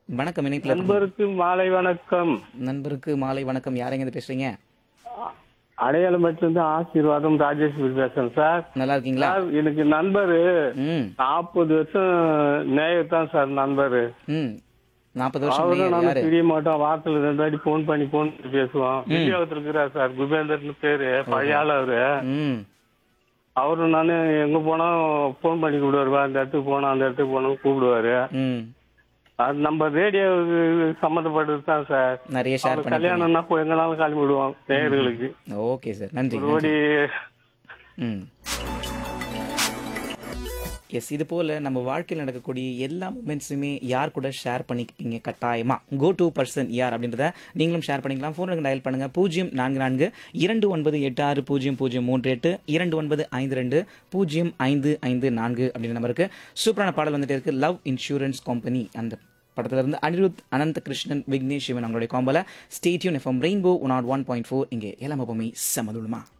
வணக்கம் இணைப்பில் நண்பருக்கு மாலை வணக்கம் நண்பருக்கு மாலை வணக்கம் யாரெங்க இருந்து பேசுறீங்க அடையாளமட்டிலிருந்து ஆசீர்வாதம் ராஜேஸ்வரி பேசுறேன் சார் நல்லா இருக்கீங்களா சார் எனக்கு நண்பரு ம் நாற்பது வருஷம் நேயர் தான் சார் நண்பரு ம் நாற்பது வருஷம் அவரும் நேயர் நானும் யாரு தெரிய மாட்டோம் வாரத்துல ரெண்டு வாட்டி போன் பண்ணி போன் பண்ணி பேசுவோம் விஜயத்தில் இருக்கிறார் சார் குபேந்தர்னு பேரு பழைய ஆள் அவரு ம் அவரும் நானு எங்க போனா போன் பண்ணி கூப்பிடுவாரு அந்த இடத்துக்கு போனோம் அந்த இடத்துக்கு போனோம் கூப்பிடுவாரு ம் அது நம்ம ரேடியோ சம்மந்தப்பட்டது தான் சார் நிறைய ஷேர் அவர் பண்ணி கல்யாணம்னா போய் எங்கனாலும் கிளம்பி விடுவோம் நேயர்களுக்கு ஓகே சார் நன்றி ஒருபடி ம் எஸ் இது போல் நம்ம வாழ்க்கையில் நடக்கக்கூடிய எல்லா மூமெண்ட்ஸுமே யார் கூட ஷேர் பண்ணிக்கிட்டீங்க கட்டாயமா கோ டு பர்சன் யார் அப்படின்றத நீங்களும் ஷேர் பண்ணிக்கலாம் ஃபோனுக்கு டயல் பண்ணுங்கள் பூஜ்ஜியம் நான்கு நான்கு இரண்டு ஒன்பது எட்டு ஆறு பூஜ்ஜியம் பூஜ்ஜியம் மூன்று எட்டு இரண்டு ஒன்பது ஐந்து ரெண்டு பூஜ்ஜியம் ஐந்து ஐந்து நான்கு அப்படின்ற நம்பருக்கு சூப்பரான பாடல் வந்துட்டு இருக்கு லவ் இன்சூரன்ஸ் கம்பெனி அந்த படத்துல இருந்து அனிருத் அனந்த கிருஷ்ணன் விக்னேஷ் சிவன் அவங்களுடைய காம்பல stay tuned FM rainbow one nought one point four இங்கே எல்லாமே எப்பவுமே சமதுலமா